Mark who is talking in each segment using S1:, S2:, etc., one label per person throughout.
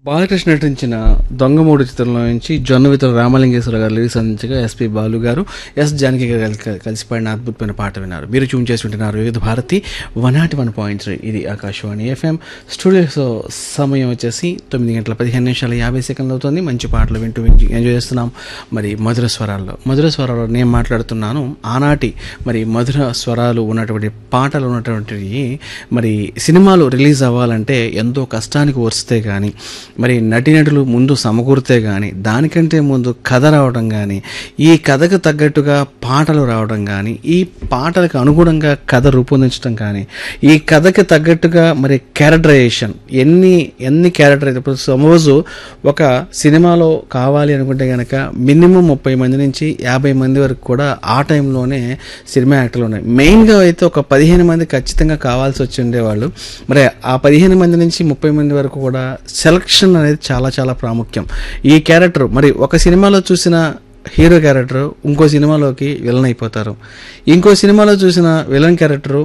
S1: బాలకృష్ణ నటించిన దొంగమూడు చిత్రంలో నుంచి జొన్నవితల రామలింగేశ్వర గారు లిరిక్స్ అందించగా ఎస్పి బాలు గారు ఎస్ జానకి గారు కలిసి- కలిసి పాడిన అద్భుతమైన పాట విన్నారు మీరు చూన్ చేసి వింటున్నారు Vividh Bharati one naught one point three ఇది ఆకాశవాణి ఎఫ్ఎం స్టూడియోస్ సమయం వచ్చేసి తొమ్మిది గంటల పదిహేను నిమిషాల యాభై సెకండ్లు అవుతుంది మంచి పాటలు వింటూ వింటూ ఎంజాయ్ చేస్తున్నాం మరి మధుర స్వరాల్లో మధుర స్వరాల్లో నేను మాట్లాడుతున్నాను ఆనాటి మరి మధుర స్వరాలు ఉన్నటువంటి పాటలు ఉన్నటువంటివి మరి సినిమాలు రిలీజ్ అవ్వాలంటే ఎంతో కష్టానికి వస్తే కానీ మరి నటీనటులు ముందు సమకూరితే కానీ దానికంటే ముందు కథ రావడం కానీ ఈ కథకు తగ్గట్టుగా పాటలు రావడం కానీ ఈ పాటలకు అనుగుణంగా కథ రూపొందించడం కానీ ఈ కథకి తగ్గట్టుగా మరి క్యారెక్టరైజేషన్ ఎన్ని ఎన్ని క్యారెక్టర్ ఇప్పుడు సపోజ్ ఒక సినిమాలో కావాలి అనుకుంటే కనుక మినిమం ముప్పై మంది నుంచి యాభై మంది వరకు కూడా ఆ టైంలోనే సినిమా యాక్టర్లు ఉన్నాయి మెయిన్గా అయితే ఒక పదిహేను మంది ఖచ్చితంగా కావాల్సి వచ్చి ఉండేవాళ్ళు మరి ఆ పదిహేను మంది నుంచి ముప్పై మంది వరకు కూడా సెలక్షన్ అనేది చాలా చాలా ప్రాముఖ్యం ఈ క్యారెక్టర్ మరి ఒక సినిమాలో చూసిన హీరో క్యారెక్టర్ ఇంకో సినిమాలోకి విలన్ అయిపోతారు ఇంకో సినిమాలో చూసిన విలన్ క్యారెక్టరు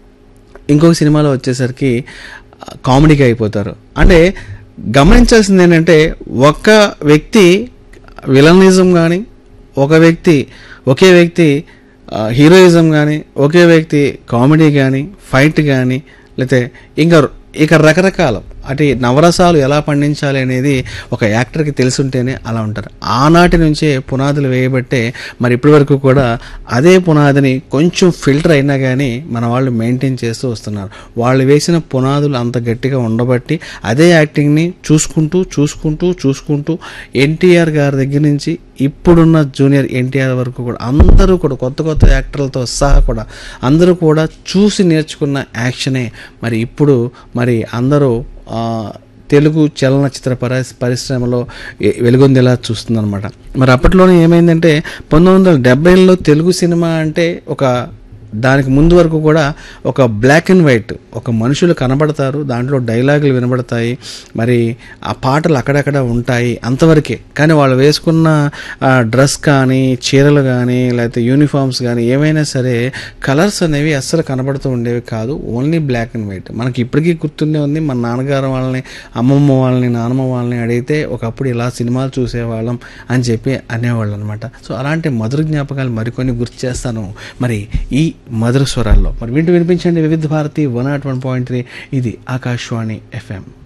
S1: ఇంకొక సినిమాలో వచ్చేసరికి ఆ, కామెడీగా అయిపోతారు అంటే గమనించాల్సింది ఏంటంటే ఒక వ్యక్తి విలనిజం కానీ ఒక వ్యక్తి ఒకే వ్యక్తి ఆ, హీరోయిజం కానీ ఒకే వ్యక్తి కామెడీ కానీ ఫైట్ కానీ లేకపోతే ఇంకా ఇక రకరకాల అటు నవరసాలు ఎలా పండించాలి అనేది ఒక యాక్టర్కి తెలుసుంటేనే అలా ఉంటారు ఆనాటి నుంచే పునాదులు వేయబట్టే మరి ఇప్పటి వరకు కూడా అదే పునాదిని కొంచెం ఫిల్టర్ అయినా కానీ మన వాళ్ళు మెయింటైన్ చేస్తూ వస్తున్నారు వాళ్ళు వేసిన పునాదులు అంత గట్టిగా ఉండబట్టి అదే యాక్టింగ్ని చూసుకుంటూ చూసుకుంటూ చూసుకుంటూ ఎన్టీఆర్ గారి దగ్గర నుంచి ఇప్పుడున్న జూనియర్ ఎన్టీఆర్ వరకు కూడా అందరూ కూడా కొత్త కొత్త యాక్టర్లతో సహా కూడా అందరూ కూడా చూసి నేర్చుకున్న యాక్షనే మరి ఇప్పుడు మరి అందరూ ఆ, తెలుగు చలనచిత్ర పరి పరిశ్రమలో ఎ- వెలుగొందేలా చూస్తుందన్నమాట మరి అప్పట్లోనే ఏమైందంటే పంతొమ్మిది వందల డెబ్బైలో తెలుగు సినిమా అంటే ఒక దానికి ముందు వరకు కూడా ఒక బ్లాక్ అండ్ వైట్ ఒక మనుషులు కనబడతారు దాంట్లో డైలాగులు వినబడతాయి మరి ఆ పాటలు అక్కడక్కడ ఉంటాయి అంతవరకే కానీ వాళ్ళు వేసుకున్న ఆ, డ్రెస్ కానీ చీరలు కానీ లేకపోతే యూనిఫామ్స్ కానీ ఏమైనా సరే కలర్స్ అనేవి అస్సలు కనబడుతూ ఉండేవి కాదు ఓన్లీ బ్లాక్ అండ్ వైట్ మనకి ఇప్పటికీ గుర్తుండే ఉంది మన నాన్నగారు వాళ్ళని అమ్మమ్మ వాళ్ళని నాన్నమ్మ వాళ్ళని అడిగితే ఒకప్పుడు ఇలా సినిమాలు చూసేవాళ్ళం అని చెప్పి అనేవాళ్ళు అనమాట సో అలాంటి మధుర జ్ఞాపకాలు మరికొన్ని గుర్తు చేస్తాను మరి ఈ మధుర స్వరాల్లో మరి వింటూ వినిపించండి Vividh Bharati one naught one point three ఇది ఆకాశవాణి ఎఫ్ఎం